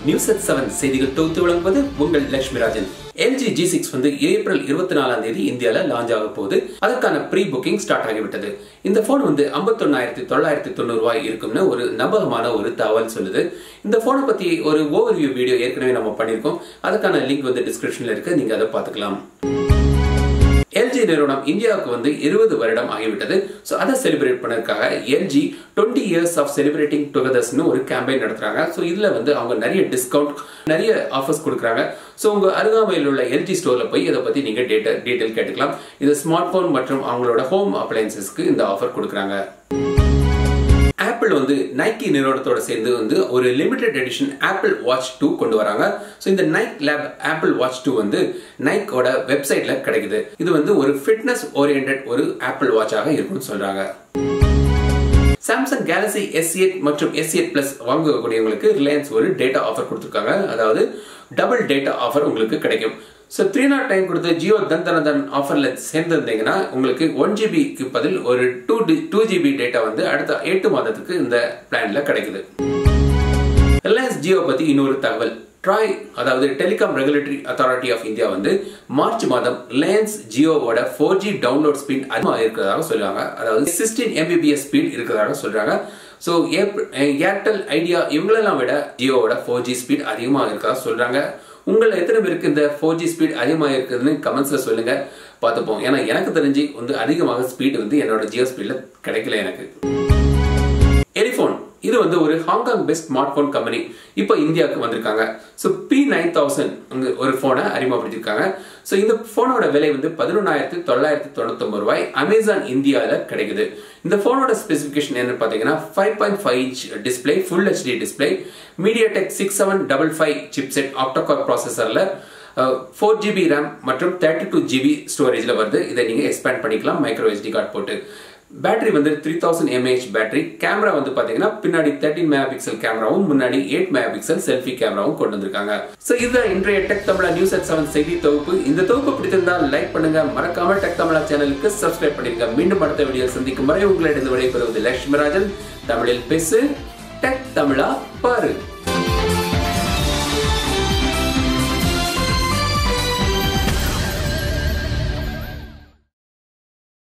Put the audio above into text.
news at seven செய்திகள் தொகுத்து வழங்குவது உங்கள் Lakshmi Rajan LG G six வந்து ஏப்ரல் இருபத்தி நாலாம் தேதி இந்தியாவில் லான்ச் ஆக போகுது அதற்கான ப்ரீ புக்கிங் ஸ்டார்ட் ஆகிவிட்டது இந்த போன் வந்து ஐம்பத்தொன்னாயிரத்தி தொள்ளாயிரத்தி தொண்ணூறு ரூபாய் இருக்கும்னு ஒரு நம்பகமான ஒரு தகவல் சொல்லுது இந்த போனை பத்தி ஒரு ஓவர்வியூ வீடியோ ஏற்கனவே நம்ம பண்ணியிருக்கோம் அதுக்கான லிங்க் வந்து டிஸ்கிரிப்ஷன்ல இருக்கு நீங்க அதை பார்த்துக்கலாம் எல்ஜி நிறுவனம் இந்தியாவுக்கு வந்து இருபது வருடம் ஆகிவிட்டது ஸோ அதை செலிப்ரேட் பண்ணதுக்காக LG twenty years of celebrating டுகெதர்ஸ்னு ஒரு கேம்பெயின் நடத்துறாங்க ஸோ இதில் வந்து அவங்க நிறைய டிஸ்கவுண்ட் நிறைய ஆஃபர்ஸ் கொடுக்குறாங்க ஸோ உங்கள் அருகாமையில் உள்ள எல்ஜி ஸ்டோரில் போய் இதை பற்றி நீங்கள் டேட்டா டீட்டெயில் கேட்டுக்கலாம் இது ஸ்மார்ட் ஃபோன் மற்றும் அவங்களோட ஹோம் அப்ளையன்சஸ்க்கு இந்த ஆஃபர் கொடுக்குறாங்க ஆப்பிள் வந்து நைக்கி நிறுவனத்தோட சேர்ந்து வந்து ஒரு limited edition Apple Watch two கொண்டு வராங்க ஸோ இந்த Nike lab Apple Watch two வந்து நைக்கோட வெப்சைட்ல கிடைக்குது இது வந்து ஒரு ஃபிட்னஸ் ஓரியன்ட் ஒரு ஆப்பிள் வாட்சாக இருக்கும்னு சொல்றாங்க சாம்சங் கேலக்ஸி எஸ் எயிட் மற்றும் எஸ் எயிட் பிளஸ் வாங்கக்கூடியவங்களுக்கு ரிலையன்ஸ் ஒரு டேட்டா ஆஃபர் கொடுத்துருக்காங்க அதாவது டபுள் டேட்டா ஆஃபர் உங்களுக்கு கிடைக்கும் ஸோ த்ரீ நாட் டைம் கொடுத்த ஜியோ தன் தன தன் ஆஃபரில் சேர்ந்துருந்தீங்கன்னா உங்களுக்கு ஒன் ஜிபிக்கு பதில் ஒரு டூ டி டூ ஜிபி டேட்டா வந்து அடுத்த எட்டு மாதத்துக்கு இந்த பிளான்ல கிடைக்குது ரிலையன்ஸ் ஜியோ பற்றி இன்னொரு தகவல் ட்ராய் அதாவது telecom regulatory authority of India வந்து மார்ச் மாதம் ரிலையன்ஸ் ஜியோவோட ஃபோர் ஜி டவுன்லோட் ஸ்பீட் அதிகமாக இருக்கிறதாக சொல்லுவாங்க அதாவது சிக்ஸ்டீன் எம்பிபிஎஸ் ஸ்பீட் இருக்கிறதாக சொல்றாங்க ஸோ ஏர்டெல் ஐடியா இவங்களெல்லாம் விட ஜியோவோட ஃபோர் ஜி ஸ்பீட் அதிகமாக இருக்கிறதா சொல்றாங்க உங்களை எத்தனை பேருக்கு இந்த ஃபோர் ஜி ஸ்பீட் அதிகமாக இருக்குதுன்னு கமெண்ட்ஸ்ல சொல்லுங்க பார்த்துப்போம் ஏன்னா எனக்கு தெரிஞ்சு வந்து அதிகமாக ஸ்பீட் வந்து என்னோட ஜியோ ஸ்பீட்ல கிடைக்கல எனக்கு எலிஃபோன் இது வந்து ஒரு Hong Kong best smart phone company இப்போ இந்தியாவுக்கு வந்திருக்காங்க ஸோ பி நைன் தௌசண்ட் ஒரு ஃபோனை அறிமுகப்படுத்திருக்காங்க ஸோ இந்த ஃபோனோட விலை வந்து பதினொன்றாயிரத்தி தொள்ளாயிரத்தி தொண்ணூத்தொம்பது ரூபாய் அமேசான் இந்தியாவில் கிடைக்குது இந்த ஃபோனோட ஸ்பெசிஃபிகேஷன் என்னன்னு பார்த்தீங்கன்னா five point five inch display full HD display MediaTek six seven double five chipset octa core ப்ராசஸரில் ஃபோர் ஜிபி ரேம் மற்றும் தேர்ட்டி டூ ஜிபி ஸ்டோரேஜில் வருது இதை நீங்கள் எக்ஸ்பேண்ட் பண்ணிக்கலாம் மைக்ரோ எஸ்டி கார்டு போட்டு பேட்டரி வந்து three thousand mAh battery camera வந்து பாத்தீங்கன்னா பின்னாடி தேர்ட்டின் மெகா பிக்சல் கேமராவும் முன்னாடி எயிட் மெகா பிக்சல் செல்ஃபி கேமராவும் கொண்டு வந்திருக்காங்க ஸோ இதுதான் இன்றைய டெக் தமிழா நியூஸ் அட் செவன் செய்தி தொகுப்பு இந்த தொகுப்பு பிடித்திருந்தால் லைக் பண்ணுங்க மறக்காம டெக் தமிழா சேனலுக்கு சப்ஸ்கிரைப் பண்ணிருங்க மீண்டும் அடுத்த வீடியோ சந்திக்கும் வரை உங்களிடம் விடைபெறுவது லட்சுமிராஜன் தமிழில் பேசு டெக் தமிழா பாரு